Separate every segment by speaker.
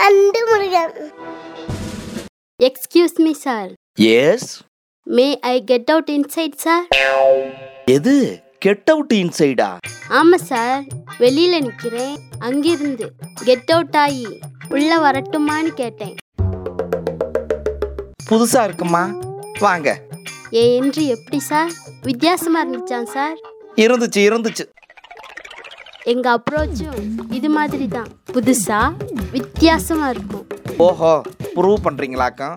Speaker 1: And Murugan
Speaker 2: excuse me sir
Speaker 3: yes
Speaker 2: may I get out inside sir
Speaker 3: எது get out இன்சைடா
Speaker 2: ஆமாம் sir வெளியில் நிற்கிறேன் அங்கிருந்து கெட் அவுட் ஆகி உள்ள வரட்டுமான்னு கேட்டேன்
Speaker 3: புதுசா இருக்குமா வாங்க
Speaker 2: ஏ என்று எப்படி சார் வித்தியாசமாக இருந்துச்சான் சார்
Speaker 3: இருந்துச்சு இருந்துச்சு
Speaker 2: எங்கள் அப்ரோச்சும் இது மாதிரி தான் புதுசாக வித்தியாசமாக இருக்கும்
Speaker 3: ஓஹோ ப்ரூவ் பண்றீங்களாக்கம்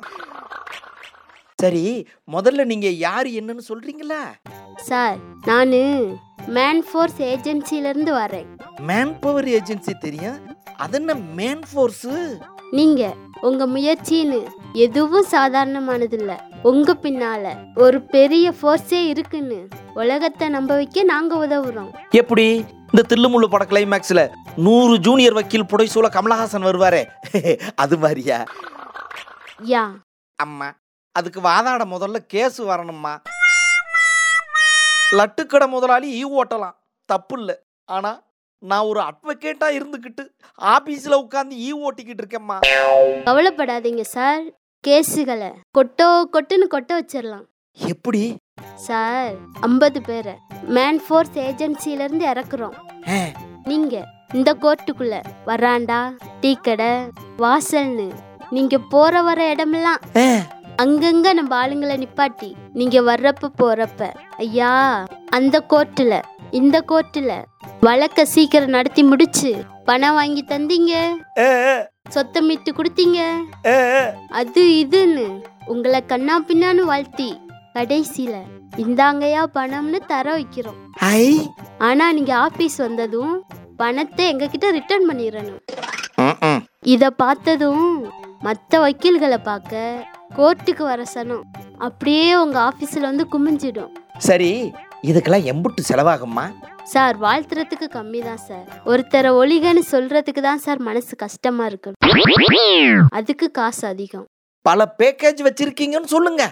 Speaker 3: சரி முதல்ல நீங்க யார் என்னன்னு சொல்றீங்களா
Speaker 2: சார் நான் மேன் ஃபோர்ஸ் ஏஜென்சிலேருந்து வரேன்
Speaker 3: மேன் பவர் ஏஜென்சி தெரியும் அது என்ன மேன் ஃபோர்ஸு
Speaker 2: நீங்கள் உங்கள் முயற்சின்னு எதுவும் சாதாரணமானதில்ல உங்க பின்னால ஒரு பெரிய ஃபோர்ஸே இருக்குன்னு உலகத்தை நம்ப வைக்க நாங்க உதவுறோம்
Speaker 3: எப்படி இந்த தில்லுமுள்ளு பட கிளைமேக்ஸ்ல நூறு ஜூனியர் வக்கீல் புடைசூல கமலஹாசன் வருவாரே அது மாதிரியா
Speaker 2: யா
Speaker 3: அம்மா அதுக்கு வாதாட முதல்ல கேஸ் வரணும்மா லட்டுக்கடை முதலாளி ஈ ஓட்டலாம் தப்பு இல்லை ஆனா நான் ஒரு அட்வொகேட்டா இருந்துக்கிட்டு ஆபீஸ்ல உட்காந்து ஈ ஓட்டிக்கிட்டு இருக்கேம்மா
Speaker 2: கவலைப்படாதீங்க சார் கேஸுகளை கொட்டோ கொட்டுன்னு கொட்ட வச்சிடலாம்
Speaker 3: எப்படி
Speaker 2: சார் ஐம்பது பேரை மேன் ஃபோர்ஸ் ஏஜென்சில இருந்து இறக்குறோம்
Speaker 3: ஆ,
Speaker 2: நீங்க இந்த கோர்ட்டுக்குள்ள வராண்டா டீ கடை வாசல்னு நீங்க போற வர இடமெல்லாம்
Speaker 3: ஆ,
Speaker 2: அங்கங்க நம்ம ஆளுங்களை நிப்பாட்டி நீங்க வர்றப்ப போறப்ப ஐயா அந்த கோர்ட்டுல இந்த கோர்ட்டுல வழக்க சீக்கிரம் நடத்தி முடிச்சு பணம் வாங்கி தந்தீங்க
Speaker 3: ஆ,
Speaker 2: சொத்தை மீட்டு கொடுத்தீங்க
Speaker 3: ஆ, ஆ.
Speaker 2: அது இதுன்னு உங்களை கண்ணா பின்னான்னு வாழ்த்தி கடைசியில இந்தாங்கயா பணம்னு தர வைக்கிறோம்
Speaker 3: ஐ
Speaker 2: ஆனா நீங்க ஆபீஸ் வந்ததும் பணத்தை எங்ககிட்ட ரிட்டர்ன் பண்ணிடணும்
Speaker 3: ம், ம்.
Speaker 2: இத பார்த்ததும் மற்ற வக்கீல்களை பார்க்க கோர்ட்டுக்கு வர சனம் அப்படியே உங்க ஆபீஸ்ல வந்து குமிஞ்சிடும்
Speaker 3: சரி இதுக்கெல்லாம் எம்புட்டு செலவாகும்மா
Speaker 2: சார் வாழ்த்துறதுக்கு கம்மி தான் சார் ஒருத்தரை ஒளிகன்னு சொல்றதுக்கு தான் சார் மனசு கஷ்டமா இருக்கு அதுக்கு காசு அதிகம்
Speaker 3: பல பேக்கேஜ் வச்சிருக்கீங்கன்னு சொல்லுங்க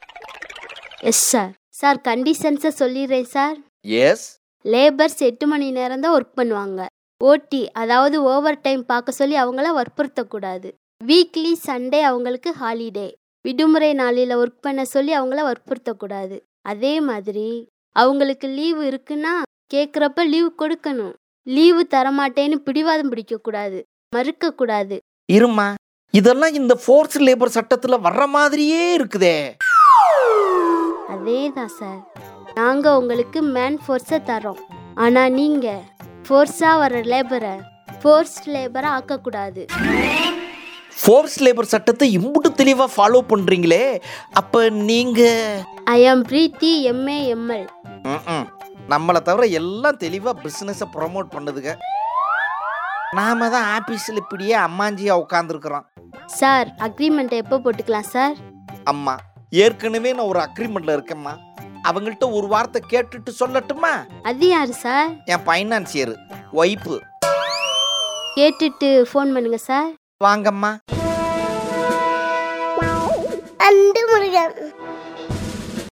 Speaker 2: எஸ் சார் சார் கண்டிஷன்ஸை சொல்லிடுறேன் சார்
Speaker 3: எஸ்
Speaker 2: லேபர்ஸ் எட்டு மணி நேரம் தான் ஒர்க் பண்ணுவாங்க ஓடி அதாவது ஓவர் டைம் பார்க்க சொல்லி அவங்கள வற்புறுத்தக்கூடாது வீக்லி சண்டே அவங்களுக்கு ஹாலிடே விடுமுறை நாளில் ஒர்க் பண்ண சொல்லி அவங்கள வற்புறுத்தக்கூடாது அதே மாதிரி அவங்களுக்கு லீவு இருக்குன்னா கேட்குறப்ப லீவு கொடுக்கணும் லீவு தரமாட்டேன்னு பிடிவாதம் பிடிக்கக்கூடாது மறுக்கக்கூடாது
Speaker 3: இருமா இதெல்லாம் இந்த ஃபோர்ஸ் லேபர் சட்டத்துல வர்ற மாதிரியே இருக்குதே
Speaker 2: அதே தான் சார் நாங்கள் உங்களுக்கு மேன் ஃபோர்ஸை தரோம் ஆனால் நீங்கள் ஃபோர்ஸாக வர லேபரை ஃபோர்ஸ்ட் லேபரை ஆக்கக்கூடாது
Speaker 3: ஃபோர்ஸ் லேபர் சட்டத்தை இம்புட்டு தெளிவா ஃபாலோ பண்றீங்களே அப்ப நீங்க
Speaker 2: ஐ ஆம் பிரீத்தி எம்ஏ எம்எல்
Speaker 3: ம்ம். நம்மளை தவிர எல்லாம் தெளிவா பிசினஸை ப்ரொமோட் பண்ணுதுங்க நாம தான் ஆபீஸ்ல இப்படியே அம்மாஞ்சியா உட்காந்துருக்குறோம்
Speaker 2: சார் அக்ரிமெண்ட்டை எப்போ போட்டுக்கலாம் சார்
Speaker 3: அம்மா ஏற்கனவே நான் ஒரு அக்ரிமெண்ட்ல இருக்கேம்மா அவங்கள்ட்ட ஒரு வார்த்தை கேட்டுட்டு சொல்லட்டுமா
Speaker 2: அது யார் சார்
Speaker 3: என் ஃபைனான்சியர் ஒய்ஃபு
Speaker 2: கேட்டுட்டு ஃபோன் பண்ணுங்க சார்
Speaker 3: வாங்கம்மா
Speaker 1: அண்டு முருகன்